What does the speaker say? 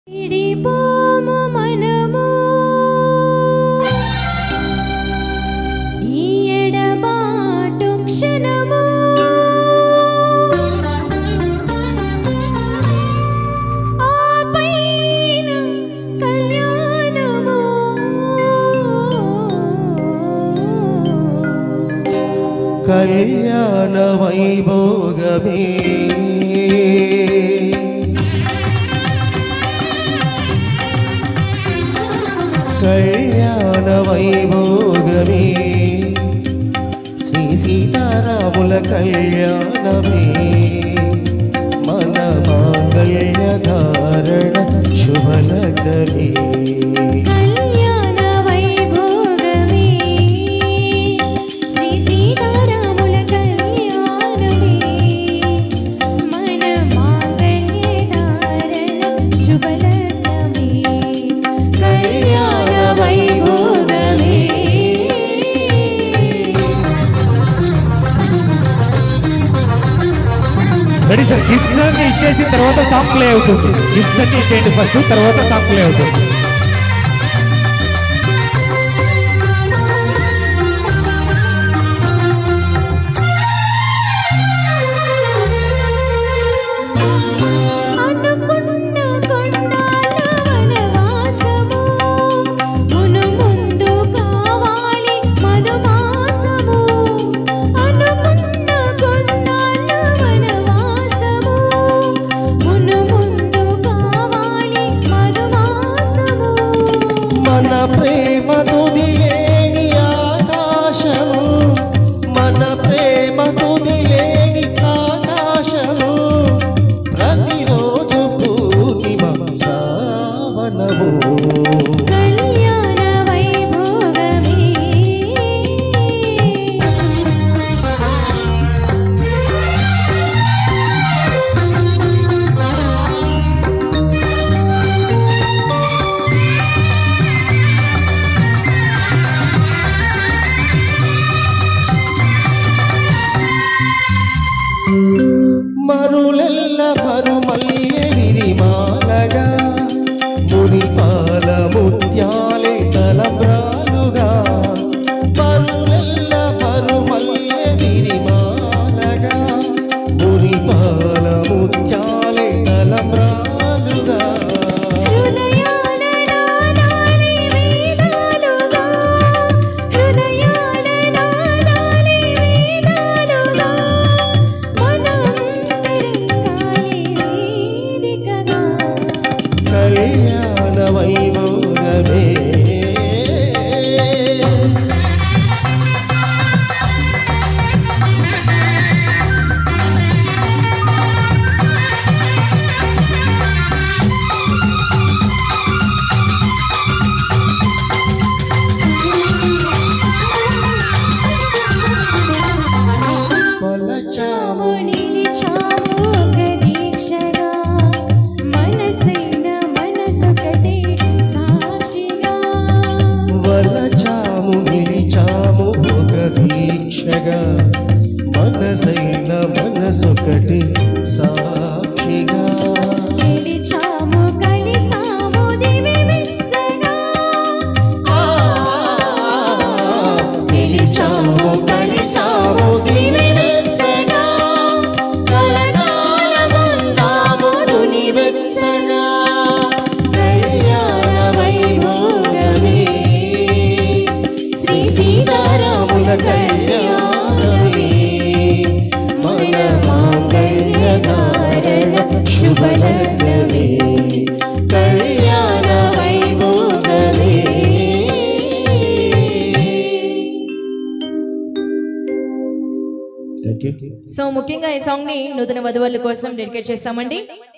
ఇడిపోము మనము ఈ ఎడబాటు క్షణము ఆపైన కళ్యాణము కళ్యాణ వైభోగమే కళ్యాణ వైభోగమే శ్రీ సీతారాముల కళ్యాణమే మన మాంగళ్య ధారణ శుభలగ్నమే కళ్యాణ వైభోగమే శ్రీ సీతారాముల కళ్యాణమే మన మాంగళ్య ధారణ శుభలగ్నమే కళ్యాణ వైభోగమే రెడీ సార్ గిఫ్ట్స్ అన్ని ఇచ్చేసి తర్వాత సాంగ్ ప్లే అవుతుంది గిఫ్ట్స్ అన్ని ఇచ్చేయండి ఫస్ట్ తర్వాత సాంగ్ ప్లే అవుతుంది అనుకున్న కొండాల వనవాసము మును ముందు కావాలి మధుమాసము అనుకున్న కొండాల వనవాసము మును ముందు కావాలి మధుమాసము మన ప్రేమ తుదిలేని ఆకాశము మన ప్రేమ తుదిలేని ఆకాశము ప్రతిరోజు పూర్ణిమ సావనము కళ్యాణ వైభోగమే మరులెల్ల మరుమల్లె విరిమాలగా మురిపాల ముత్యాలే తలబ్రాలుగా మరులెల్ల మరుమల్లె విరిమాలగా మురిపాల ముత్యాలే తలబ్రాలుగా హృదయాల నాదాలే వేదాలుగా హృదయాల నాదాలే వేదాలుగా మన అంతరంగాలే వేదికగా కళ్యాణ వైభోగమే కొలచాము నిలిచాము ఒక దీక్షగా మనసైన మనసొకటే సాక్షిగా వలచాము నిలిచాము ఒక దీక్షగా మనసైన మనసొకటి సాక్షిగా నిలిచాము కలిసాము దివి మెచ్చగా నిలిచాము కలిసాము దివి వెచ్చగా కలకాలముందాము ముని వెచ్చగా కళ్యాణ వైభోగమే శ్రీ సీతారాముల కళ్యాణమే మన మాంగళ్య ధారణ శుభలగ్నమే కళ్యాణ వైభోగమే థ్యాంక్ యూ సో ముఖ్యంగా ఈ సాంగ్ ని నూతన వధువుల కోసం డెడికేట్ చేస్తామండి